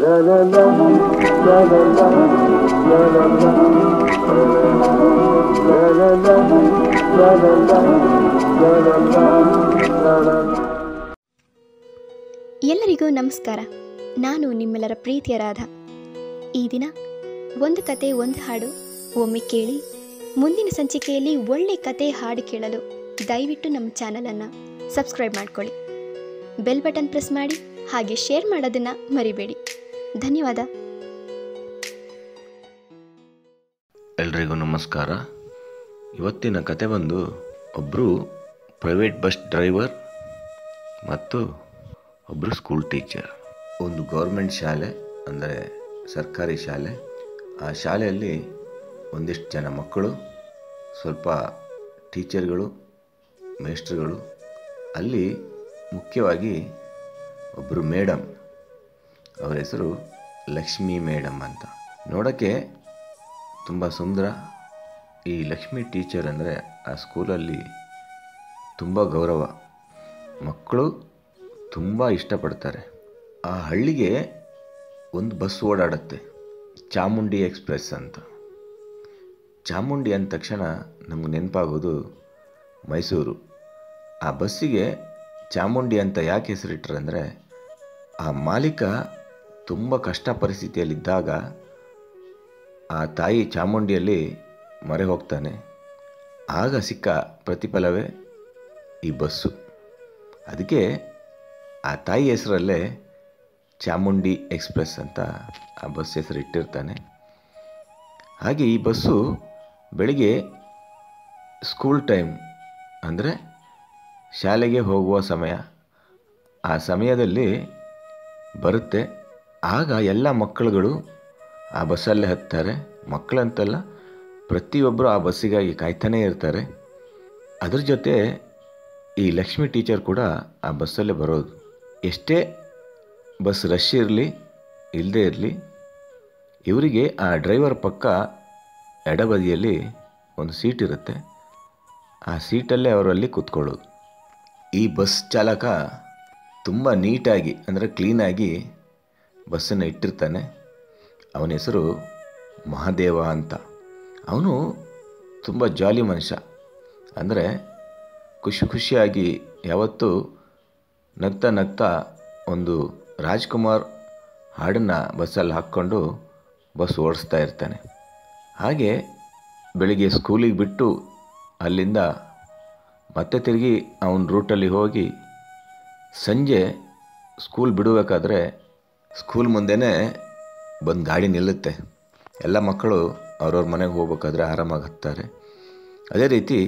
ಎಲ್ಲರಿಗೂ ನಮಸ್ಕಾರ ನಾನು ನಿಮ್ಮೆಲ್ಲರ ಪ್ರೀತಿಯ ರಾಧ ಈ ದಿನ ಒಂದು ಕತೆ ಒಂದು ಹಾಡು ಒಮ್ಮೆ ಕೇಳಿ ಮುಂದಿನ ಸಂಚಿಕೆಯಲ್ಲಿ ಒಳ್ಳೆ ಕತೆ ಹಾಡು ಕೇಳಲು ದಯವಿಟ್ಟು ನಮ್ಮ ಚಾನಲನ್ನು ಸಬ್ಸ್ಕ್ರೈಬ್ ಮಾಡ್ಕೊಳ್ಳಿ ಬೆಲ್ ಬಟನ್ ಪ್ರೆಸ್ ಮಾಡಿ ಹಾಗೆ ಶೇರ್ ಮಾಡೋದನ್ನು ಮರಿಬೇಡಿ ಧನ್ಯವಾದ ಎಲ್ರಿಗೂ ನಮಸ್ಕಾರ ಇವತ್ತಿನ ಕತೆ ಬಂದು ಒಬ್ಬರು ಪ್ರೈವೇಟ್ ಬಸ್ ಡ್ರೈವರ್ ಮತ್ತು ಒಬ್ಬರು ಸ್ಕೂಲ್ ಟೀಚರ್ ಒಂದು ಗೌರ್ಮೆಂಟ್ ಶಾಲೆ ಅಂದರೆ ಸರ್ಕಾರಿ ಶಾಲೆ ಆ ಶಾಲೆಯಲ್ಲಿ ಒಂದಿಷ್ಟು ಜನ ಮಕ್ಕಳು ಸ್ವಲ್ಪ ಟೀಚರ್ಗಳು ಮೇಸ್ಟ್ರುಗಳು ಅಲ್ಲಿ ಮುಖ್ಯವಾಗಿ ಒಬ್ಬರು ಮೇಡಮ್ ಅವರ ಹೆಸರು ಲಕ್ಷ್ಮೀ ಮೇಡಮ್ ಅಂತ ನೋಡೋಕ್ಕೆ ತುಂಬ ಸುಂದರ ಈ ಲಕ್ಷ್ಮಿ ಟೀಚರ್ ಅಂದರೆ ಆ ಸ್ಕೂಲಲ್ಲಿ ತುಂಬ ಗೌರವ ಮಕ್ಕಳು ತುಂಬ ಇಷ್ಟಪಡ್ತಾರೆ ಆ ಹಳ್ಳಿಗೆ ಒಂದು ಬಸ್ ಓಡಾಡುತ್ತೆ ಚಾಮುಂಡಿ ಎಕ್ಸ್ಪ್ರೆಸ್ ಅಂತ ಚಾಮುಂಡಿ ಅಂದ ತಕ್ಷಣ ನಮ್ಗೆ ನೆನಪಾಗೋದು ಮೈಸೂರು ಆ ಬಸ್ಸಿಗೆ ಚಾಮುಂಡಿ ಅಂತ ಯಾಕೆ ಹೆಸರಿಟ್ರೆ ಅಂದರೆ ಆ ಮಾಲೀಕ ತುಂಬ ಕಷ್ಟ ಪರಿಸ್ಥಿತಿಯಲ್ಲಿದ್ದಾಗ ಆ ತಾಯಿ ಚಾಮುಂಡಿಯಲ್ಲಿ ಮೊರೆ ಹೋಗ್ತಾನೆ ಆಗ ಸಿಕ್ಕ ಪ್ರತಿಫಲವೇ ಈ ಬಸ್ಸು ಅದಕ್ಕೆ ಆ ತಾಯಿ ಹೆಸರಲ್ಲೇ ಚಾಮುಂಡಿ ಎಕ್ಸ್ಪ್ರೆಸ್ ಅಂತ ಆ ಬಸ್ ಹೆಸರು ಇಟ್ಟಿರ್ತಾನೆ ಹಾಗೆ ಈ ಬಸ್ಸು ಬೆಳಿಗ್ಗೆ ಸ್ಕೂಲ್ ಟೈಮ್ ಅಂದರೆ ಶಾಲೆಗೆ ಹೋಗುವ ಸಮಯ ಆ ಸಮಯದಲ್ಲಿ ಬರುತ್ತೆ ಆಗ ಎಲ್ಲ ಮಕ್ಕಳುಗಳು ಆ ಬಸ್ಸಲ್ಲೇ ಹತ್ತಾರೆ ಮಕ್ಕಳಂತಲ್ಲ ಪ್ರತಿಯೊಬ್ಬರು ಆ ಬಸ್ಸಿಗಾಗಿ ಕಾಯ್ತಾನೇ ಇರ್ತಾರೆ ಅದ್ರ ಜೊತೆ ಈ ಲಕ್ಷ್ಮಿ ಟೀಚರ್ ಕೂಡ ಆ ಬಸ್ಸಲ್ಲೇ ಬರೋದು ಎಷ್ಟೇ ಬಸ್ ರಶ್ ಇರಲಿ ಇಲ್ಲದೇ ಇರಲಿ ಇವರಿಗೆ ಆ ಡ್ರೈವರ್ ಪಕ್ಕ ಎಡಬದಿಯಲ್ಲಿ ಒಂದು ಸೀಟ್ ಇರುತ್ತೆ ಆ ಸೀಟಲ್ಲೇ ಅವರಲ್ಲಿ ಕೂತ್ಕೊಳ್ಳೋದು ಈ ಬಸ್ ಚಾಲಕ ತುಂಬ ನೀಟಾಗಿ ಅಂದರೆ ಕ್ಲೀನಾಗಿ ಬಸ್ಸನ್ನು ಇಟ್ಟಿರ್ತಾನೆ ಅವನ ಹೆಸರು ಮಹಾದೇವ ಅಂತ ಅವನು ತುಂಬ ಜಾಲಿ ಮನುಷ್ಯ ಅಂದರೆ ಖುಷಿ ಖುಷಿಯಾಗಿ ಯಾವತ್ತೂ ನಗ್ತಾ ನಗ್ತಾ ಒಂದು ರಾಜ್ಕುಮಾರ್ ಹಾಡನ್ನು ಬಸ್ಸಲ್ಲಿ ಹಾಕ್ಕೊಂಡು ಬಸ್ ಓಡಿಸ್ತಾ ಇರ್ತಾನೆ ಹಾಗೆ ಬೆಳಿಗ್ಗೆ ಸ್ಕೂಲಿಗೆ ಬಿಟ್ಟು ಅಲ್ಲಿಂದ ಮತ್ತೆ ತಿರುಗಿ ಅವನ ರೂಟಲ್ಲಿ ಹೋಗಿ ಸಂಜೆ ಸ್ಕೂಲ್ ಬಿಡಬೇಕಾದ್ರೆ ಸ್ಕೂಲ್ ಮುಂದೆನೇ ಬಂದು ಗಾಡಿ ನಿಲ್ಲುತ್ತೆ ಎಲ್ಲ ಮಕ್ಕಳು ಅವ್ರವ್ರ ಮನೆಗೆ ಹೋಗ್ಬೇಕಾದ್ರೆ ಆರಾಮಾಗಿ ಹತ್ತಾರೆ ಅದೇ ರೀತಿ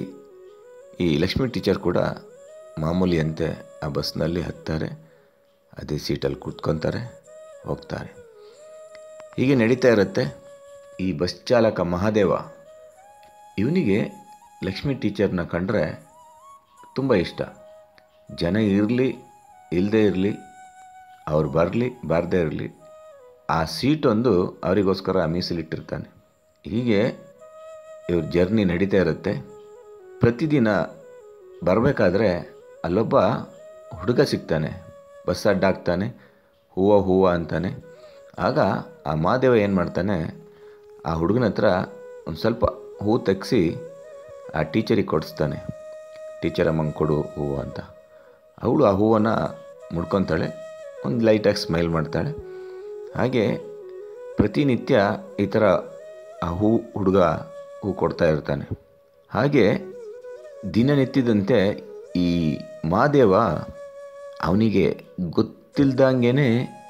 ಈ ಲಕ್ಷ್ಮಿ ಟೀಚರ್ ಕೂಡ ಮಾಮೂಲಿಯಂತೆ ಆ ಬಸ್ನಲ್ಲಿ ಹತ್ತಾರೆ ಅದೇ ಸೀಟಲ್ಲಿ ಕೂತ್ಕೊತಾರೆ ಹೋಗ್ತಾರೆ ಹೀಗೆ ನಡೀತಾ ಇರುತ್ತೆ ಈ ಬಸ್ ಚಾಲಕ ಮಹಾದೇವ ಇವನಿಗೆ ಲಕ್ಷ್ಮಿ ಟೀಚರ್ನ ಕಂಡ್ರೆ ತುಂಬ ಇಷ್ಟ ಜನ ಇರಲಿ ಇಲ್ಲದೇ ಇರಲಿ ಅವ್ರು ಬರಲಿ ಬಾರದೇ ಇರಲಿ ಆ ಸೀಟೊಂದು ಅವರಿಗೋಸ್ಕರ ಮೀಸಲಿಟ್ಟಿರ್ತಾನೆ ಹೀಗೆ ಇವ್ರ ಜರ್ನಿ ನಡೀತಾ ಇರುತ್ತೆ ಪ್ರತಿದಿನ ಬರಬೇಕಾದ್ರೆ ಅಲ್ಲೊಬ್ಬ ಹುಡುಗ ಸಿಗ್ತಾನೆ ಬಸ್ ಅಡ್ಡಾಕ್ತಾನೆ ಹೂವು ಹೂವು ಅಂತಾನೆ ಆಗ ಆ ಮಾದೇವ ಏನು ಮಾಡ್ತಾನೆ ಆ ಹುಡುಗನ ಹತ್ರ ಒಂದು ಸ್ವಲ್ಪ ಹೂವು ತೆಗೆಸಿ ಆ ಟೀಚರಿಗೆ ಕೊಡಿಸ್ತಾನೆ ಟೀಚರ್ ಅಮ್ಮಂಗೆ ಕೊಡು ಹೂವು ಅಂತ ಅವಳು ಆ ಹೂವನ್ನು ಮುಡ್ಕೊತಾಳೆ ಒಂದು ಲೈಟಾಗಿ ಸ್ಮೈಲ್ ಮಾಡ್ತಾಳೆ ಹಾಗೆ ಪ್ರತಿನಿತ್ಯ ಈ ಥರ ಆ ಹೂ ಹುಡುಗ ಹೂ ಕೊಡ್ತಾ ಇರ್ತಾನೆ ಹಾಗೆ ದಿನನಿತ್ಯದಂತೆ ಈ ಮಾದೇವ ಅವನಿಗೆ ಗೊತ್ತಿಲ್ದಂಗೆ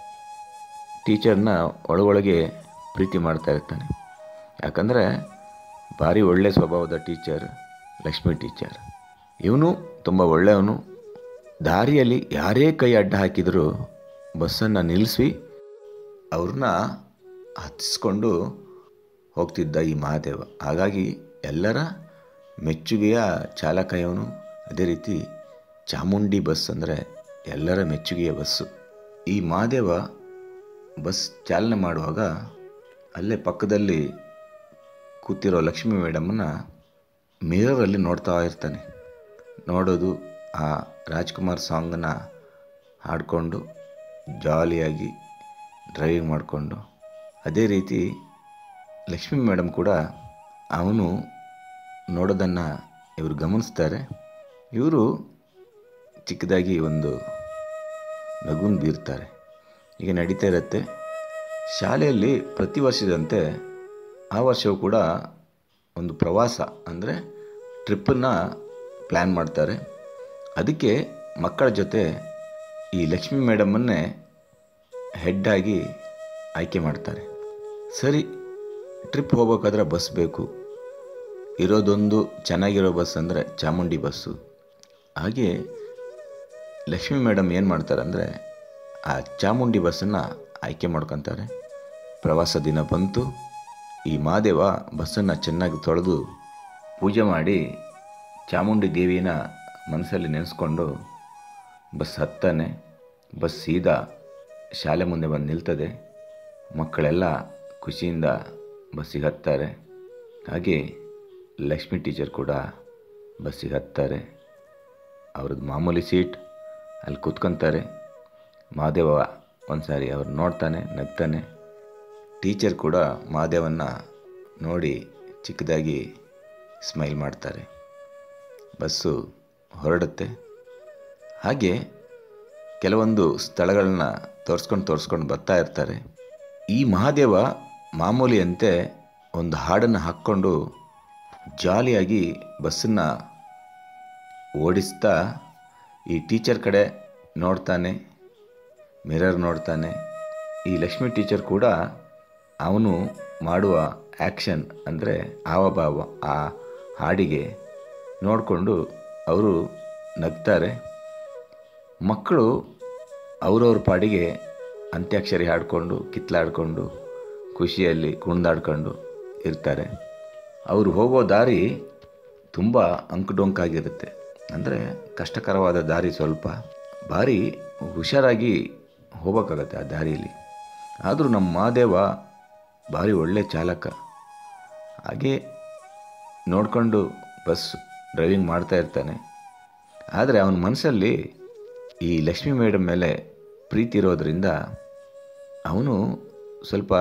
ಟೀಚರ್ನ ಒಳಗೊಳಗೆ ಪ್ರೀತಿ ಮಾಡ್ತಾ ಇರ್ತಾನೆ ಯಾಕಂದರೆ ಭಾರಿ ಒಳ್ಳೆ ಸ್ವಭಾವದ ಟೀಚರ್ ಲಕ್ಷ್ಮಿ ಟೀಚರ್ ಇವನು ತುಂಬ ಒಳ್ಳೆಯವನು ದಾರಿಯಲ್ಲಿ ಯಾರೇ ಕೈ ಅಡ್ಡ ಹಾಕಿದರೂ ಬಸ್ಸನ್ನು ನಿಲ್ಲಿಸಿ ಅವ್ರನ್ನ ಹತ್ತಿಸ್ಕೊಂಡು ಹೋಗ್ತಿದ್ದ ಈ ಮಹಾದೇವ ಹಾಗಾಗಿ ಎಲ್ಲರ ಮೆಚ್ಚುಗೆಯ ಚಾಲಕ ಇವನು ಅದೇ ರೀತಿ ಚಾಮುಂಡಿ ಬಸ್ ಅಂದರೆ ಎಲ್ಲರ ಮೆಚ್ಚುಗೆಯ ಬಸ್ಸು ಈ ಮಹಾದೇವ ಬಸ್ ಚಾಲನೆ ಮಾಡುವಾಗ ಅಲ್ಲೇ ಪಕ್ಕದಲ್ಲಿ ಕೂತಿರೋ ಲಕ್ಷ್ಮೀ ಮೇಡಮನ್ನ ಮಿರರಲ್ಲಿ ನೋಡ್ತಾ ಇರ್ತಾನೆ ನೋಡೋದು ಆ ರಾಜ್ಕುಮಾರ್ ಸಾಂಗನ್ನು ಹಾಡಿಕೊಂಡು ಜಾಲಿಯಾಗಿ ಡ್ರೈವಿಂಗ್ ಮಾಡಿಕೊಂಡು ಅದೇ ರೀತಿ ಲಕ್ಷ್ಮಿ ಮೇಡಮ್ ಕೂಡ ಅವನು ನೋಡೋದನ್ನು ಇವರು ಗಮನಿಸ್ತಾರೆ ಇವರು ಚಿಕ್ಕದಾಗಿ ಒಂದು ನಗುನ್ ಬೀರ್ತಾರೆ ಈಗ ನಡೀತಾ ಇರುತ್ತೆ ಶಾಲೆಯಲ್ಲಿ ಪ್ರತಿ ವರ್ಷದಂತೆ ಆ ವರ್ಷವೂ ಕೂಡ ಒಂದು ಪ್ರವಾಸ ಅಂದರೆ ಟ್ರಿಪ್ಪನ್ನು ಪ್ಲ್ಯಾನ್ ಮಾಡ್ತಾರೆ ಅದಕ್ಕೆ ಮಕ್ಕಳ ಜೊತೆ ಈ ಲಕ್ಷ್ಮಿ ಮೇಡಮನ್ನೇ ಹೆಡ್ಡಾಗಿ ಆಯ್ಕೆ ಮಾಡ್ತಾರೆ ಸರಿ ಟ್ರಿಪ್ ಹೋಗ್ಬೇಕಾದ್ರೆ ಬಸ್ ಬೇಕು ಇರೋದೊಂದು ಚೆನ್ನಾಗಿರೋ ಬಸ್ ಅಂದರೆ ಚಾಮುಂಡಿ ಬಸ್ಸು ಹಾಗೆ ಲಕ್ಷ್ಮಿ ಮೇಡಮ್ ಏನು ಮಾಡ್ತಾರೆ ಅಂದರೆ ಆ ಚಾಮುಂಡಿ ಬಸ್ಸನ್ನು ಆಯ್ಕೆ ಮಾಡ್ಕೊತಾರೆ ಪ್ರವಾಸ ದಿನ ಬಂತು ಈ ಮಹಾದೇವ ಬಸ್ಸನ್ನು ಚೆನ್ನಾಗಿ ತೊಳೆದು ಪೂಜೆ ಮಾಡಿ ಚಾಮುಂಡಿ ದೇವಿನ ಮನಸ್ಸಲ್ಲಿ ನೆನೆಸ್ಕೊಂಡು ಬಸ್ ಹತ್ತಾನೆ ಬಸ್ ಸೀದಾ ಶಾಲೆ ಮುಂದೆ ಬಂದು ನಿಲ್ತದೆ ಮಕ್ಕಳೆಲ್ಲ ಖುಷಿಯಿಂದ ಬಸ್ಸಿಗೆ ಹತ್ತಾರೆ ಹಾಗೆ ಲಕ್ಷ್ಮಿ ಟೀಚರ್ ಕೂಡ ಬಸ್ಸಿಗೆ ಹತ್ತಾರೆ ಅವ್ರದ್ದು ಮಾಮೂಲಿ ಸೀಟ್ ಅಲ್ಲಿ ಕೂತ್ಕೊತಾರೆ ಮಹಾದೇವ ಒಂದು ಸಾರಿ ಅವ್ರು ನೋಡ್ತಾನೆ ನಗ್ತಾನೆ ಟೀಚರ್ ಕೂಡ ಮಹಾದೇವನ್ನ ನೋಡಿ ಚಿಕ್ಕದಾಗಿ ಸ್ಮೈಲ್ ಮಾಡ್ತಾರೆ ಬಸ್ಸು ಹೊರಡುತ್ತೆ ಹಾಗೆ ಕೆಲವೊಂದು ಸ್ಥಳಗಳನ್ನ ತೋರಿಸ್ಕೊಂಡು ತೋರಿಸ್ಕೊಂಡು ಬರ್ತಾ ಇರ್ತಾರೆ ಈ ಮಹಾದೇವ ಮಾಮೂಲಿಯಂತೆ ಒಂದು ಹಾಡನ್ನು ಹಾಕ್ಕೊಂಡು ಜಾಲಿಯಾಗಿ ಬಸ್ಸನ್ನು ಓಡಿಸ್ತಾ ಈ ಟೀಚರ್ ಕಡೆ ನೋಡ್ತಾನೆ ಮಿರರ್ ನೋಡ್ತಾನೆ ಈ ಲಕ್ಷ್ಮಿ ಟೀಚರ್ ಕೂಡ ಅವನು ಮಾಡುವ ಆ್ಯಕ್ಷನ್ ಅಂದರೆ ಹಾವಭಾವ ಆ ಹಾಡಿಗೆ ನೋಡಿಕೊಂಡು ಅವರು ನಗ್ತಾರೆ ಮಕ್ಕಳು ಅವ್ರವ್ರ ಪಾಡಿಗೆ ಅಂತ್ಯಾಕ್ಷರಿ ಹಾಡಿಕೊಂಡು ಕಿತ್ಲಾಡ್ಕೊಂಡು ಖುಷಿಯಲ್ಲಿ ಕುಣಿದಾಡ್ಕೊಂಡು ಇರ್ತಾರೆ ಅವರು ಹೋಗೋ ದಾರಿ ತುಂಬ ಅಂಕುಡೊಂಕಾಗಿರುತ್ತೆ ಅಂದರೆ ಕಷ್ಟಕರವಾದ ದಾರಿ ಸ್ವಲ್ಪ ಭಾರಿ ಹುಷಾರಾಗಿ ಹೋಗೋಕ್ಕಾಗತ್ತೆ ಆ ದಾರಿಯಲ್ಲಿ ಆದರೂ ನಮ್ಮ ಮಹಾದೇವ ಭಾರಿ ಒಳ್ಳೆ ಚಾಲಕ ಹಾಗೆ ನೋಡಿಕೊಂಡು ಬಸ್ ಡ್ರೈವಿಂಗ್ ಮಾಡ್ತಾ ಇರ್ತಾನೆ ಆದರೆ ಅವನ ಮನಸ್ಸಲ್ಲಿ ಈ ಲಕ್ಷ್ಮಿ ಮೇಡಮ್ ಮೇಲೆ ಪ್ರೀತಿ ಇರೋದರಿಂದ ಅವನು ಸ್ವಲ್ಪ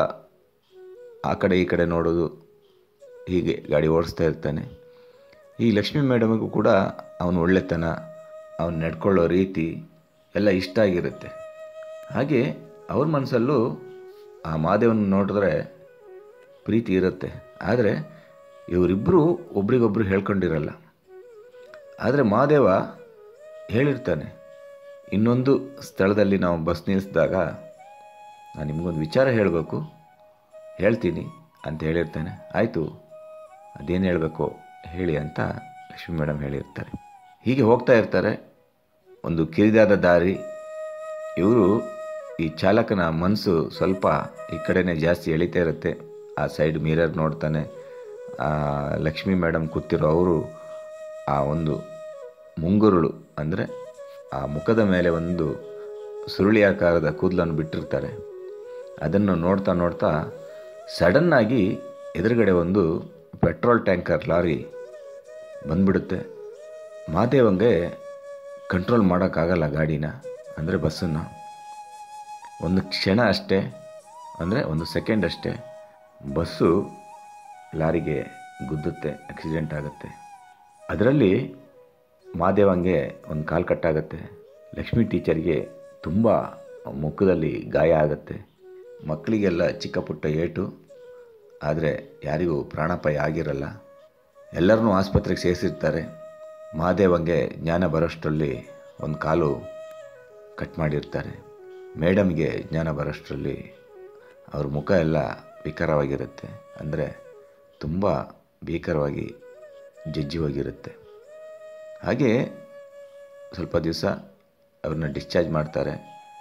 ಆ ಕಡೆ ಈ ಕಡೆ ನೋಡೋದು ಹೀಗೆ ಗಾಡಿ ಓಡಿಸ್ತಾ ಇರ್ತಾನೆ ಈ ಲಕ್ಷ್ಮಿ ಮೇಡಮಿಗೂ ಕೂಡ ಅವನು ಒಳ್ಳೆತನ ಅವನು ನಡ್ಕೊಳ್ಳೋ ರೀತಿ ಎಲ್ಲ ಇಷ್ಟ ಆಗಿರುತ್ತೆ ಹಾಗೆ ಅವ್ರ ಮನಸ್ಸಲ್ಲೂ ಆ ಮಾದೇವನ ನೋಡಿದ್ರೆ ಪ್ರೀತಿ ಇರುತ್ತೆ ಆದರೆ ಇವರಿಬ್ಬರು ಒಬ್ರಿಗೊಬ್ರು ಹೇಳ್ಕೊಂಡಿರಲ್ಲ ಆದರೆ ಮಹಾದೇವ ಹೇಳಿರ್ತಾನೆ ಇನ್ನೊಂದು ಸ್ಥಳದಲ್ಲಿ ನಾವು ಬಸ್ ನಿಲ್ಲಿಸಿದಾಗ ನಾನು ನಿಮಗೊಂದು ವಿಚಾರ ಹೇಳಬೇಕು ಹೇಳ್ತೀನಿ ಅಂತ ಹೇಳಿರ್ತಾನೆ ಆಯಿತು ಅದೇನು ಹೇಳಬೇಕು ಹೇಳಿ ಅಂತ ಲಕ್ಷ್ಮಿ ಮೇಡಮ್ ಹೇಳಿರ್ತಾರೆ ಹೀಗೆ ಹೋಗ್ತಾ ಇರ್ತಾರೆ ಒಂದು ಕಿರಿದಾದ ದಾರಿ ಇವರು ಈ ಚಾಲಕನ ಮನಸ್ಸು ಸ್ವಲ್ಪ ಈ ಕಡೆನೇ ಜಾಸ್ತಿ ಎಳಿತಾ ಇರುತ್ತೆ ಆ ಸೈಡ್ ಮಿರರ್ ನೋಡ್ತಾನೆ ಆ ಲಕ್ಷ್ಮಿ ಮೇಡಮ್ ಕೂತಿರೋ ಅವರು ಆ ಒಂದು ಮುಂಗುರುಳು ಅಂದರೆ ಆ ಮುಖದ ಮೇಲೆ ಒಂದು ಸುರುಳಿ ಆಕಾರದ ಕೂದಲನ್ನು ಬಿಟ್ಟಿರ್ತಾರೆ ಅದನ್ನು ನೋಡ್ತಾ ನೋಡ್ತಾ ಸಡನ್ನಾಗಿ ಎದುರುಗಡೆ ಒಂದು ಪೆಟ್ರೋಲ್ ಟ್ಯಾಂಕರ್ ಲಾರಿ ಬಂದ್ಬಿಡುತ್ತೆ ಮಾದೇವಂಗೆ ಕಂಟ್ರೋಲ್ ಮಾಡೋಕ್ಕಾಗಲ್ಲ ಗಾಡಿನ ಅಂದರೆ ಬಸ್ಸನ್ನು ಒಂದು ಕ್ಷಣ ಅಷ್ಟೇ ಅಂದರೆ ಒಂದು ಸೆಕೆಂಡ್ ಅಷ್ಟೇ ಬಸ್ಸು ಲಾರಿಗೆ ಗುದ್ದುತ್ತೆ ಆಕ್ಸಿಡೆಂಟ್ ಆಗುತ್ತೆ ಅದರಲ್ಲಿ ಮಾದೇವಂಗೆ ಒಂದು ಕಾಲು ಕಟ್ಟಾಗುತ್ತೆ ಲಕ್ಷ್ಮಿ ಟೀಚರ್ಗೆ ತುಂಬ ಮುಖದಲ್ಲಿ ಗಾಯ ಆಗುತ್ತೆ ಮಕ್ಕಳಿಗೆಲ್ಲ ಚಿಕ್ಕ ಪುಟ್ಟ ಏಟು ಆದರೆ ಯಾರಿಗೂ ಪ್ರಾಣಾಪಾಯ ಆಗಿರಲ್ಲ ಎಲ್ಲರನ್ನೂ ಆಸ್ಪತ್ರೆಗೆ ಸೇರಿಸಿರ್ತಾರೆ ಮಹಾದೇವಂಗೆ ಜ್ಞಾನ ಬರೋಷ್ಟರಲ್ಲಿ ಒಂದು ಕಾಲು ಕಟ್ ಮಾಡಿರ್ತಾರೆ ಮೇಡಮ್ಗೆ ಜ್ಞಾನ ಬರೋಷ್ಟರಲ್ಲಿ ಅವ್ರ ಮುಖ ಎಲ್ಲ ವಿಕಾರವಾಗಿರುತ್ತೆ ಅಂದರೆ ತುಂಬ ಭೀಕರವಾಗಿ ಜಜ್ಜಿ ಹೋಗಿರುತ್ತೆ ಹಾಗೆ ಸ್ವಲ್ಪ ದಿವಸ ಅವ್ರನ್ನ ಡಿಸ್ಚಾರ್ಜ್ ಮಾಡ್ತಾರೆ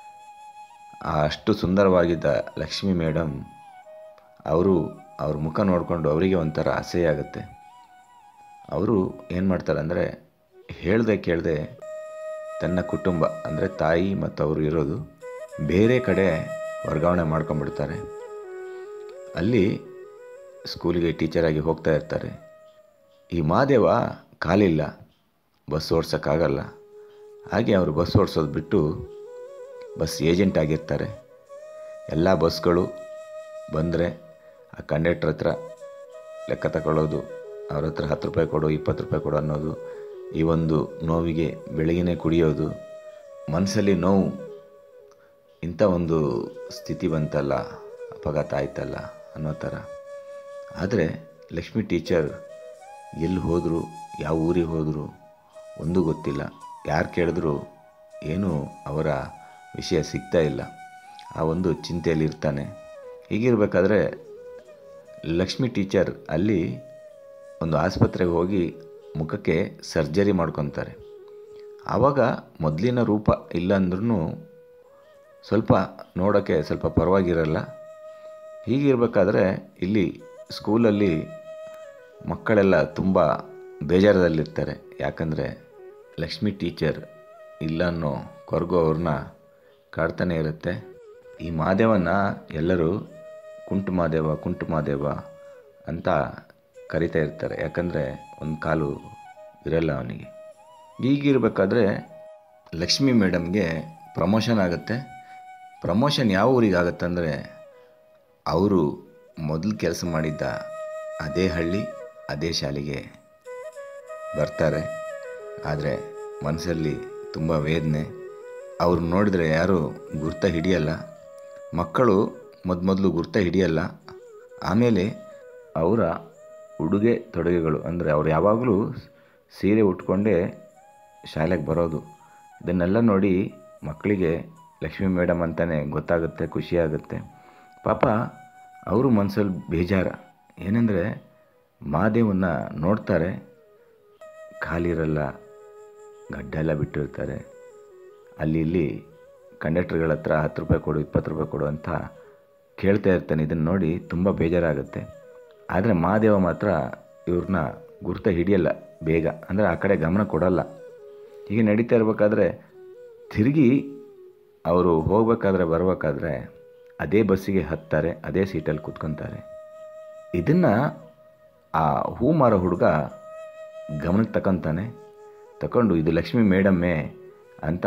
ಆ ಅಷ್ಟು ಸುಂದರವಾಗಿದ್ದ ಲಕ್ಷ್ಮಿ ಮೇಡಮ್ ಅವರು ಅವ್ರ ಮುಖ ನೋಡಿಕೊಂಡು ಅವರಿಗೆ ಒಂಥರ ಅಸಹ್ಯ ಆಗುತ್ತೆ ಅವರು ಏನು ಮಾಡ್ತಾರೆ ಅಂದರೆ ಹೇಳ್ದೆ ಕೇಳದೆ ತನ್ನ ಕುಟುಂಬ ಅಂದರೆ ತಾಯಿ ಮತ್ತು ಅವರು ಇರೋದು ಬೇರೆ ಕಡೆ ವರ್ಗಾವಣೆ ಮಾಡ್ಕೊಂಡ್ಬಿಡ್ತಾರೆ ಅಲ್ಲಿ ಸ್ಕೂಲಿಗೆ ಟೀಚರಾಗಿ ಹೋಗ್ತಾ ಇರ್ತಾರೆ ಈ ಮಹಾದೇವ ಕಾಲಿಲ್ಲ ಬಸ್ ಓಡ್ಸೋಕ್ಕಾಗಲ್ಲ ಹಾಗೆ ಅವರು ಬಸ್ ಓಡಿಸೋದು ಬಿಟ್ಟು ಬಸ್ ಏಜೆಂಟ್ ಆಗಿರ್ತಾರೆ ಎಲ್ಲ ಬಸ್ಗಳು ಬಂದರೆ ಆ ಕಂಡಕ್ಟ್ರ್ ಹತ್ರ ಲೆಕ್ಕ ತಗೊಳ್ಳೋದು ಅವ್ರ ಹತ್ರ ಹತ್ತು ರೂಪಾಯಿ ಕೊಡು ಇಪ್ಪತ್ತು ರೂಪಾಯಿ ಕೊಡು ಅನ್ನೋದು ಈ ಒಂದು ನೋವಿಗೆ ಬೆಳಗಿನೇ ಕುಡಿಯೋದು ಮನಸ್ಸಲ್ಲಿ ನೋವು ಇಂಥ ಒಂದು ಸ್ಥಿತಿ ಬಂತಲ್ಲ ಅಪಘಾತ ಆಯ್ತಲ್ಲ ಅನ್ನೋ ಥರ ಆದರೆ ಲಕ್ಷ್ಮಿ ಟೀಚರ್ ಎಲ್ಲಿ ಹೋದರು ಯಾವ ಊರಿಗೆ ಹೋದರು ಒಂದೂ ಗೊತ್ತಿಲ್ಲ ಯಾರು ಕೇಳಿದ್ರು ಏನೂ ಅವರ ವಿಷಯ ಸಿಗ್ತಾ ಇಲ್ಲ ಆ ಒಂದು ಚಿಂತೆಯಲ್ಲಿ ಇರ್ತಾನೆ ಹೀಗಿರಬೇಕಾದ್ರೆ ಲಕ್ಷ್ಮಿ ಟೀಚರ್ ಅಲ್ಲಿ ಒಂದು ಆಸ್ಪತ್ರೆಗೆ ಹೋಗಿ ಮುಖಕ್ಕೆ ಸರ್ಜರಿ ಮಾಡ್ಕೊತಾರೆ ಆವಾಗ ಮೊದಲಿನ ರೂಪ ಇಲ್ಲ ಅಂದ್ರೂ ಸ್ವಲ್ಪ ನೋಡೋಕ್ಕೆ ಸ್ವಲ್ಪ ಪರವಾಗಿರಲ್ಲ ಹೀಗಿರಬೇಕಾದ್ರೆ ಇಲ್ಲಿ ಸ್ಕೂಲಲ್ಲಿ ಮಕ್ಕಳೆಲ್ಲ ತುಂಬ ಬೇಜಾರದಲ್ಲಿರ್ತಾರೆ ಯಾಕಂದರೆ ಲಕ್ಷ್ಮಿ ಟೀಚರ್ ಇಲ್ಲ ಅನ್ನೋ ಕೊರಗು ಅವ್ರನ್ನ ಕಾಡ್ತಾನೆ ಇರುತ್ತೆ ಈ ಮಾದೇವನ ಎಲ್ಲರೂ ಕುಂಟು ಮಾದೇವ ಕುಂಟು ಮಾದೇವ ಅಂತ ಕರಿತಾ ಇರ್ತಾರೆ ಯಾಕಂದರೆ ಒಂದು ಕಾಲು ಇರಲ್ಲ ಅವನಿಗೆ ಹೀಗಿರಬೇಕಾದ್ರೆ ಲಕ್ಷ್ಮಿ ಮೇಡಮ್ಗೆ ಪ್ರಮೋಷನ್ ಆಗುತ್ತೆ ಪ್ರಮೋಷನ್ ಯಾವ ಊರಿಗೆ ಆಗುತ್ತಂದರೆ ಅವರು ಮೊದಲು ಕೆಲಸ ಮಾಡಿದ್ದ ಅದೇ ಹಳ್ಳಿ ಅದೇ ಶಾಲೆಗೆ ಬರ್ತಾರೆ ಆದರೆ ಮನಸ್ಸಲ್ಲಿ ತುಂಬ ವೇದನೆ ಅವ್ರು ನೋಡಿದರೆ ಯಾರೂ ಗುರ್ತ ಹಿಡಿಯಲ್ಲ ಮಕ್ಕಳು ಮೊದ್ ಮೊದಲು ಗುರ್ತ ಹಿಡಿಯಲ್ಲ ಆಮೇಲೆ ಅವರ ಉಡುಗೆ ತೊಡುಗೆಗಳು ಅಂದರೆ ಅವ್ರು ಯಾವಾಗಲೂ ಸೀರೆ ಉಟ್ಕೊಂಡೇ ಶಾಲೆಗೆ ಬರೋದು ಇದನ್ನೆಲ್ಲ ನೋಡಿ ಮಕ್ಕಳಿಗೆ ಲಕ್ಷ್ಮೀ ಮೇಡಮ್ ಅಂತಲೇ ಗೊತ್ತಾಗುತ್ತೆ ಖುಷಿಯಾಗುತ್ತೆ ಪಾಪ ಅವರು ಮನಸ್ಸಲ್ಲಿ ಬೇಜಾರ ಏನೆಂದರೆ ಮಾದೇವನ್ನ ನೋಡ್ತಾರೆ ಖಾಲಿರಲ್ಲ ಗಡ್ಡ ಎಲ್ಲ ಬಿಟ್ಟಿರ್ತಾರೆ ಅಲ್ಲಿ ಇಲ್ಲಿ ಕಂಡಕ್ಟರ್ಗಳ ಹತ್ರ ಹತ್ತು ರೂಪಾಯಿ ಕೊಡು ಇಪ್ಪತ್ತು ರೂಪಾಯಿ ಕೊಡು ಅಂತ ಕೇಳ್ತಾ ಇರ್ತಾನೆ ಇದನ್ನು ನೋಡಿ ತುಂಬ ಬೇಜಾರಾಗುತ್ತೆ ಆದರೆ ಮಹಾದೇವ ಮಾತ್ರ ಇವ್ರನ್ನ ಗುರ್ತ ಹಿಡಿಯಲ್ಲ ಬೇಗ ಅಂದರೆ ಆ ಕಡೆ ಗಮನ ಕೊಡಲ್ಲ ಹೀಗೆ ನಡೀತಾ ಇರಬೇಕಾದ್ರೆ ತಿರುಗಿ ಅವರು ಹೋಗಬೇಕಾದ್ರೆ ಬರಬೇಕಾದ್ರೆ ಅದೇ ಬಸ್ಸಿಗೆ ಹತ್ತಾರೆ ಅದೇ ಸೀಟಲ್ಲಿ ಕೂತ್ಕೊತಾರೆ ಇದನ್ನು ಆ ಹೂ ಮಾರೋ ಹುಡುಗ ಗಮನಕ್ಕೆ ತಗೊತಾನೆ ತಗೊಂಡು ಇದು ಲಕ್ಷ್ಮಿ ಮೇಡಮ್ಮೇ ಅಂತ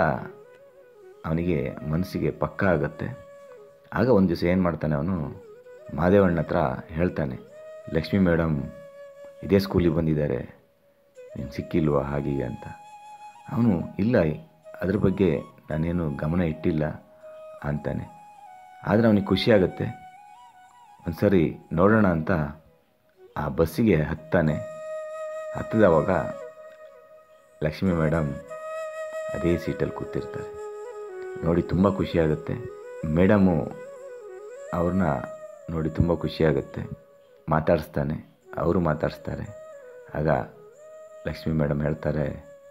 ಅವನಿಗೆ ಮನಸ್ಸಿಗೆ ಪಕ್ಕ ಆಗುತ್ತೆ ಆಗ ಒಂದು ದಿವಸ ಏನು ಮಾಡ್ತಾನೆ ಅವನು ಮಾದೇವಣ್ಣ ಹತ್ರ ಹೇಳ್ತಾನೆ ಲಕ್ಷ್ಮಿ ಮೇಡಮ್ ಇದೇ ಸ್ಕೂಲಿಗೆ ಬಂದಿದ್ದಾರೆ ನೀನು ಸಿಕ್ಕಿಲ್ವಾ ಹಾಗೀಗೆ ಅಂತ ಅವನು ಇಲ್ಲ ಅದ್ರ ಬಗ್ಗೆ ನಾನೇನು ಗಮನ ಇಟ್ಟಿಲ್ಲ ಅಂತಾನೆ ಆದರೆ ಅವನಿಗೆ ಖುಷಿಯಾಗುತ್ತೆ ಒಂದು ಸರಿ ನೋಡೋಣ ಅಂತ ಆ ಬಸ್ಸಿಗೆ ಹತ್ತಾನೆ ಹತ್ತಿದವಾಗ ಲಕ್ಷ್ಮಿ ಮೇಡಮ್ ಅದೇ ಸೀಟಲ್ಲಿ ಕೂತಿರ್ತಾರೆ ನೋಡಿ ತುಂಬ ಖುಷಿಯಾಗುತ್ತೆ ಮೇಡಮು ಅವ್ರನ್ನ ನೋಡಿ ತುಂಬ ಖುಷಿಯಾಗುತ್ತೆ ಮಾತಾಡಿಸ್ತಾನೆ ಅವರು ಮಾತಾಡಿಸ್ತಾರೆ ಆಗ ಲಕ್ಷ್ಮಿ ಮೇಡಮ್ ಹೇಳ್ತಾರೆ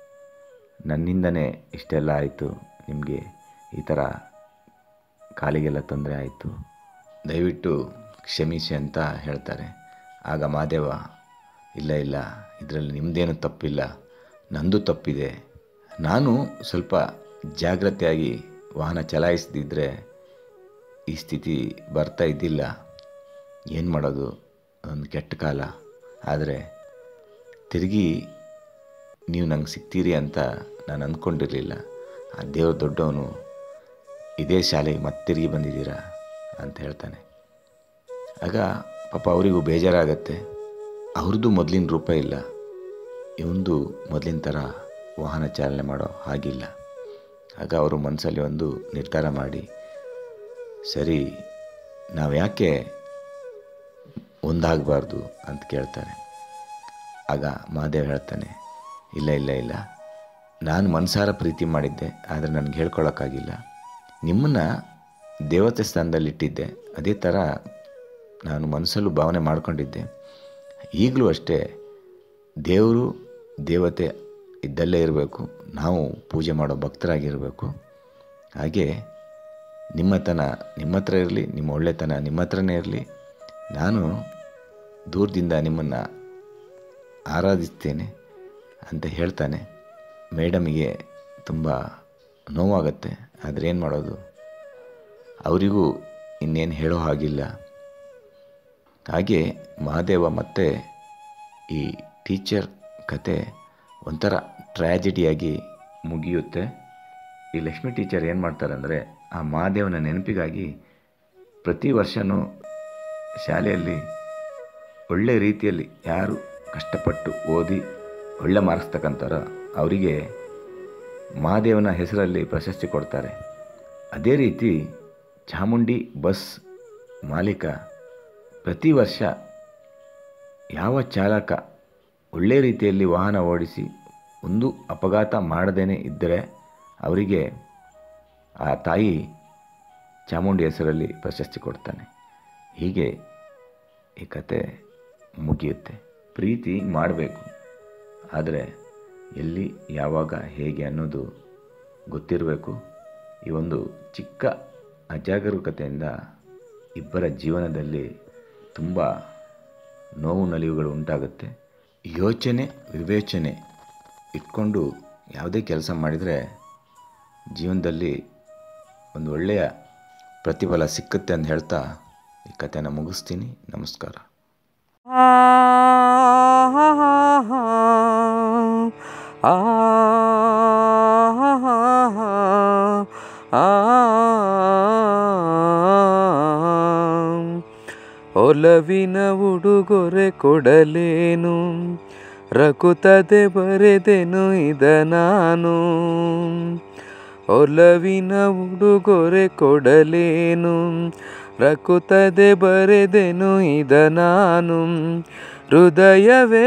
ನನ್ನಿಂದನೇ ಇಷ್ಟೆಲ್ಲ ಆಯಿತು ನಿಮಗೆ ಈ ಥರ ಕಾಲಿಗೆಲ್ಲ ತೊಂದರೆ ಆಯಿತು ದಯವಿಟ್ಟು ಕ್ಷಮಿಸಿ ಅಂತ ಹೇಳ್ತಾರೆ ಆಗ ಮಾದೇವ ಇಲ್ಲ ಇಲ್ಲ ಇದರಲ್ಲಿ ನಿಮ್ಮದೇನು ತಪ್ಪಿಲ್ಲ ನಂದು ತಪ್ಪಿದೆ ನಾನು ಸ್ವಲ್ಪ ಜಾಗ್ರತೆಯಾಗಿ ವಾಹನ ಚಲಾಯಿಸದಿದ್ದರೆ ಈ ಸ್ಥಿತಿ ಬರ್ತಾ ಇದ್ದಿಲ್ಲ ಏನು ಮಾಡೋದು ಒಂದು ಕೆಟ್ಟ ಕಾಲ ಆದರೆ ತಿರುಗಿ ನೀವು ನಂಗೆ ಸಿಗ್ತೀರಿ ಅಂತ ನಾನು ಅಂದ್ಕೊಂಡಿರಲಿಲ್ಲ ಆ ದೇವ್ರ ದೊಡ್ಡವನು ಇದೇ ಶಾಲೆಗೆ ಮತ್ತೆ ತಿರುಗಿ ಬಂದಿದ್ದೀರಾ ಅಂತ ಹೇಳ್ತಾನೆ ಆಗ ಪಾಪ ಅವರಿಗೂ ಬೇಜಾರಾಗತ್ತೆ ಅವ್ರದ್ದು ಮೊದಲಿನ ರೂಪ ಇಲ್ಲ ಇವಂದು ಮೊದಲಿನ ಥರ ವಾಹನ ಚಾಲನೆ ಮಾಡೋ ಹಾಗಿಲ್ಲ ಆಗ ಅವರು ಮನಸ್ಸಲ್ಲಿ ಒಂದು ನಿರ್ಧಾರ ಮಾಡಿ ಸರಿ ನಾವು ಯಾಕೆ ಒಂದಾಗಬಾರ್ದು ಅಂತ ಕೇಳ್ತಾರೆ ಆಗ ಮಹಾದೇವ್ ಹೇಳ್ತಾನೆ ಇಲ್ಲ ಇಲ್ಲ ಇಲ್ಲ ನಾನು ಮನಸಾರ ಪ್ರೀತಿ ಮಾಡಿದ್ದೆ ಆದರೆ ನನಗೆ ಹೇಳ್ಕೊಳಕ್ಕಾಗಿಲ್ಲ ನಿಮ್ಮನ್ನು ದೇವತೆ ಸ್ಥಾನದಲ್ಲಿಟ್ಟಿದ್ದೆ ಅದೇ ಥರ ನಾನು ಮನಸ್ಸಲ್ಲೂ ಭಾವನೆ ಮಾಡ್ಕೊಂಡಿದ್ದೆ ಈಗಲೂ ಅಷ್ಟೇ ದೇವರು ದೇವತೆ ಇದ್ದಲ್ಲೇ ಇರಬೇಕು ನಾವು ಪೂಜೆ ಮಾಡೋ ಭಕ್ತರಾಗಿರಬೇಕು ಹಾಗೆ ನಿಮ್ಮತನ ನಿಮ್ಮ ಹತ್ರ ಇರಲಿ ನಿಮ್ಮ ಒಳ್ಳೆತನ ನಿಮ್ಮ ಹತ್ರನೇ ಇರಲಿ ನಾನು ದೂರದಿಂದ ನಿಮ್ಮನ್ನು ಆರಾಧಿಸ್ತೇನೆ ಅಂತ ಹೇಳ್ತಾನೆ ಮೇಡಮಿಗೆ ತುಂಬ ನೋವಾಗತ್ತೆ ಆದರೆ ಏನು ಮಾಡೋದು ಅವರಿಗೂ ಇನ್ನೇನು ಹೇಳೋ ಹಾಗಿಲ್ಲ ಹಾಗೆ ಮಹಾದೇವ ಮತ್ತು ಈ ಟೀಚರ್ ಕತೆ ಒಂಥರ ಟ್ರ್ಯಾಜಿಡಿಯಾಗಿ ಮುಗಿಯುತ್ತೆ ಈ ಲಕ್ಷ್ಮಿ ಟೀಚರ್ ಏನು ಮಾಡ್ತಾರೆ ಅಂದರೆ ಆ ಮಹಾದೇವನ ನೆನಪಿಗಾಗಿ ಪ್ರತಿ ವರ್ಷವೂ ಶಾಲೆಯಲ್ಲಿ ಒಳ್ಳೆ ರೀತಿಯಲ್ಲಿ ಯಾರು ಕಷ್ಟಪಟ್ಟು ಓದಿ ಒಳ್ಳೆ ಮಾರ್ಕ್ಸ್ ತಗೊಂತಾರೋ ಅವರಿಗೆ ಮಹಾದೇವನ ಹೆಸರಲ್ಲಿ ಪ್ರಶಸ್ತಿ ಕೊಡ್ತಾರೆ ಅದೇ ರೀತಿ ಚಾಮುಂಡಿ ಬಸ್ ಮಾಲೀಕ ಪ್ರತಿ ವರ್ಷ ಯಾವ ಚಾಲಕ ಒಳ್ಳೆ ರೀತಿಯಲ್ಲಿ ವಾಹನ ಓಡಿಸಿ ಒಂದು ಅಪಘಾತ ಮಾಡದೇ ಇದ್ದರೆ ಅವರಿಗೆ ಆ ತಾಯಿ ಚಾಮುಂಡಿ ಹೆಸರಲ್ಲಿ ಪ್ರಶಸ್ತಿ ಕೊಡ್ತಾನೆ ಹೀಗೆ ಈ ಕತೆ ಮುಗಿಯುತ್ತೆ ಪ್ರೀತಿ ಮಾಡಬೇಕು ಆದರೆ ಎಲ್ಲಿ ಯಾವಾಗ ಹೇಗೆ ಅನ್ನೋದು ಗೊತ್ತಿರಬೇಕು ಈ ಒಂದು ಚಿಕ್ಕ ಅಜಾಗರೂಕತೆಯಿಂದ ಇಬ್ಬರ ಜೀವನದಲ್ಲಿ ತುಂಬ ನೋವು ನಲಿವುಗಳು ಉಂಟಾಗುತ್ತೆ ಯೋಚನೆ ವಿವೇಚನೆ ಇಟ್ಕೊಂಡು ಯಾವುದೇ ಕೆಲಸ ಮಾಡಿದರೆ ಜೀವನದಲ್ಲಿ ಒಂದು ಒಳ್ಳೆಯ ಪ್ರತಿಫಲ ಸಿಕ್ಕುತ್ತೆ ಅಂತ ಹೇಳ್ತಾ ಈ ಕಥೆನ ಮುಗಿಸ್ತೀನಿ ನಮಸ್ಕಾರ ಆ ಹಾ ಹಾ ಹಾ ಆ ಹಾ ಹಾ ಹಾ ಆ ಒಲವಿನ ಉಡುಗೊರೆ ಕೊಡಲೇನು ರಕುತ್ತದೆ ಬರೆದೆನು ಇದ ನಾನು ಒಲವಿನ ಉಡುಗೊರೆ ಕೊಡಲೇನು ರಕುತ್ತದೆ ಬರೆದೆನು ಇದ ನಾನು ಹೃದಯವೇ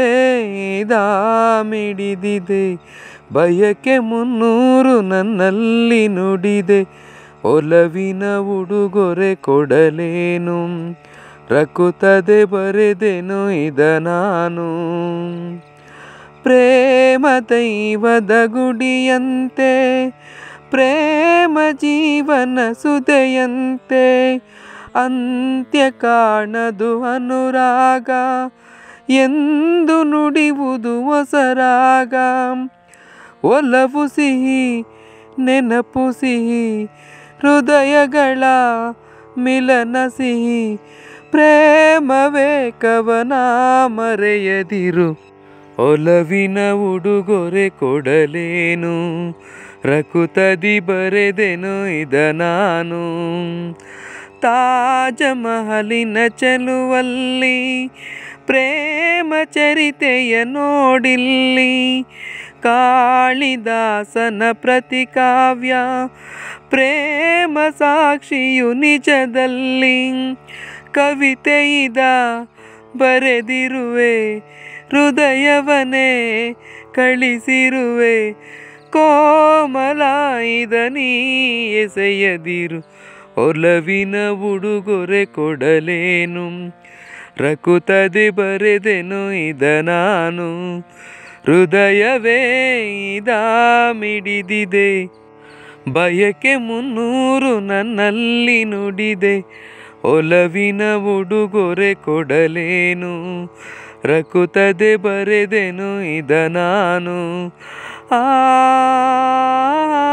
ಮಿಡಿದಿದೆ ಬಯಕೆ ಮುನ್ನೂರು ನನ್ನಲ್ಲಿ ನುಡಿದೆ ಒಲವಿನ ಉಡುಗೊರೆ ಕೊಡಲೇನು ರಕುತ್ತದೆ ಬರೆದೆನು ಇದ ನಾನು ಪ್ರೇಮ ದೈವದ ಗುಡಿಯಂತೆ ಪ್ರೇಮ ಜೀವನ ಸುದೆಯಂತೆ ಅಂತ್ಯ ಕಾಣದು ಅನುರಾಗ ಎಂದು ನುಡಿಯುವುದು ಹೊಸರಾಗ ಒಲವು ಸಿಹಿ ನೆನಪು ಸಿಹಿ ಹೃದಯಗಳ ಮಿಲನ ಸಿಹಿ ಪ್ರೇಮವೇ ಕವನ ಮರೆಯದಿರು ಒಲವಿನ ಉಡುಗೊರೆ ಕೊಡಲೇನು ರಕುತದಿ ಬರೆದೆನು ಇದ ನಾನು ತಾಜ ಮಹಲಿನ ಚೆಲುವಲ್ಲಿ ಪ್ರೇಮ ಚರಿತೆಯ ನೋಡಿಲ್ಲಿ ಕಾಳಿದಾಸನ ಪ್ರತಿಕಾವ್ಯ ಪ್ರೇಮ ಸಾಕ್ಷಿಯು ನಿಜದಲ್ಲಿ ಕವಿತೆ ಇದ ಬರೆದಿರುವೆ ಹೃದಯವನೇ ಕಳಿಸಿರುವೆ ಕೋಮಲ ಇದ ನೀ ಎಸೆಯದಿರು ಒಲವಿನ ಉಡುಗೊರೆ ಕೊಡಲೇನು ರಕುತದೆ ಬರೆದೆನು ಇದ ನಾನು ಹೃದಯವೇ ಇದ ಮಿಡಿದಿದೆ ಬಯಕೆ ಮುನ್ನೂರು ನನ್ನಲ್ಲಿ ನುಡಿದೆ ಒಲವಿನ ಉಡುಗೊರೆ ಕೊಡಲೇನು ರಕುತದೆ ಬರೆದೆನು ಇದ ನಾನು ಆ